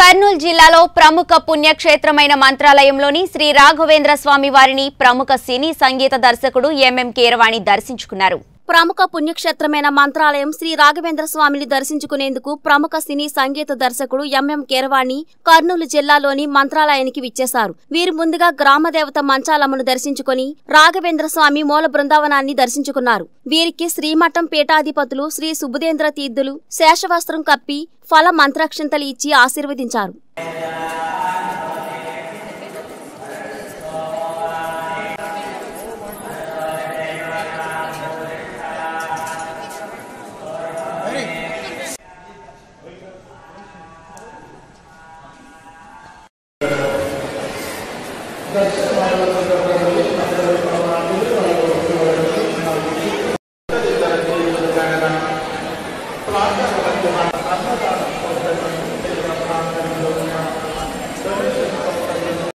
కర్నూలు జిల్లాలో ప్రముఖ పుణ్యక్షేత్రమైన మంత్రాలయంలోని శ్రీ రాఘవేంద్ర స్వామి వారిని ప్రముఖ సినీ సంగీత దర్శకుడు ఎంఎం కీరవాణి దర్శించుకున్నారు ప్రముఖ పుణ్యక్షేత్రమైన మంత్రాలయం శ్రీ రాఘవేంద్ర స్వామిని దర్శించుకునేందుకు ప్రముఖ సినీ సంగీత దర్శకుడు ఎంఎం కేరవాణి కర్నూలు జిల్లాలోని మంత్రాలయానికి విచ్చేశారు వీరు ముందుగా గ్రామదేవత మంచాలమ్మను దర్శించుకుని రాఘవేంద్ర స్వామి మూల బృందావనాన్ని దర్శించుకున్నారు వీరికి శ్రీమఠం పీఠాధిపతులు శ్రీ సుబుధేంద్ర తీర్థులు శేషవస్త్రం కప్పి ఫల మంత్రాక్షంతలు ఇచ్చి ఆశీర్వదించారు దర్శనం